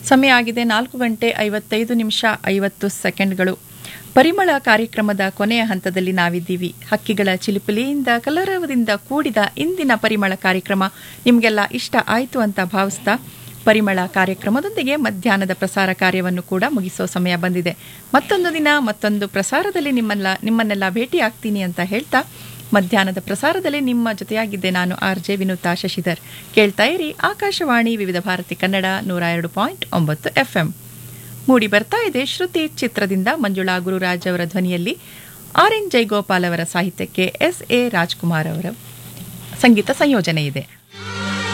ಸಮಯ ಆಗಿದೆ ನಾಲ್ಕು ಗಂಟೆ ಐವತ್ತೈದು ನಿಮಿಷ ಐವತ್ತು ಸೆಕೆಂಡ್ಗಳು ಪರಿಮಳ ಕಾರ್ಯಕ್ರಮದ ಕೊನೆಯ ಹಂತದಲ್ಲಿ ನಾವಿದ್ದೀವಿ ಹಕ್ಕಿಗಳ ಚಿಲಿಪಿಲಿಯಿಂದ ಕಲರವದಿಂದ ಕೂಡಿದ ಇಂದಿನ ಪರಿಮಳ ಕಾರ್ಯಕ್ರಮ ನಿಮಗೆಲ್ಲ ಇಷ್ಟ ಆಯಿತು ಅಂತ ಭಾವಿಸ್ತಾ ಪರಿಮಳ ಕಾರ್ಯಕ್ರಮದೊಂದಿಗೆ ಮಧ್ಯಾಹ್ನದ ಪ್ರಸಾರ ಕಾರ್ಯವನ್ನು ಕೂಡ ಮುಗಿಸೋ ಸಮಯ ಬಂದಿದೆ ಮತ್ತೊಂದು ದಿನ ಮತ್ತೊಂದು ಪ್ರಸಾರದಲ್ಲಿ ನಿಮ್ಮನ್ನ ನಿಮ್ಮನ್ನೆಲ್ಲ ಭೇಟಿ ಆಗ್ತೀನಿ ಅಂತ ಹೇಳ್ತಾ ಮಧ್ಯಾಹ್ನದ ಪ್ರಸಾರದಲ್ಲಿ ನಿಮ್ಮ ಜೊತೆಯಾಗಿದ್ದೆ ನಾನು ಆರ್ ಜೆ ವಿನುತಾ ಶಶಿಧರ್ ಕೇಳ್ತಾ ಇರಿ ಆಕಾಶವಾಣಿ ವಿವಿಧ ಭಾರತಿ ಕನ್ನಡ ನೂರ ಎರಡು ಪಾಯಿಂಟ್ ಒಂಬತ್ತು ಎಫ್ ಎಂ ಮೂಡಿ ಬರ್ತಾ ಇದೆ ಶ್ರುತಿ ಚಿತ್ರದಿಂದ ಮಂಜುಳಾ ಗುರುರಾಜ್ ಅವರ ಧ್ವನಿಯಲ್ಲಿ ಆರ್ ಎನ್ ಜೈಗೋಪಾಲ್ ಅವರ ಸಾಹಿತ್ಯಕ್ಕೆ ಎಸ್ ಎ ರಾಜ್ಕುಮಾರ್ ಅವರ ಸಂಗೀತ ಸಂಯೋಜನೆ ಇದೆ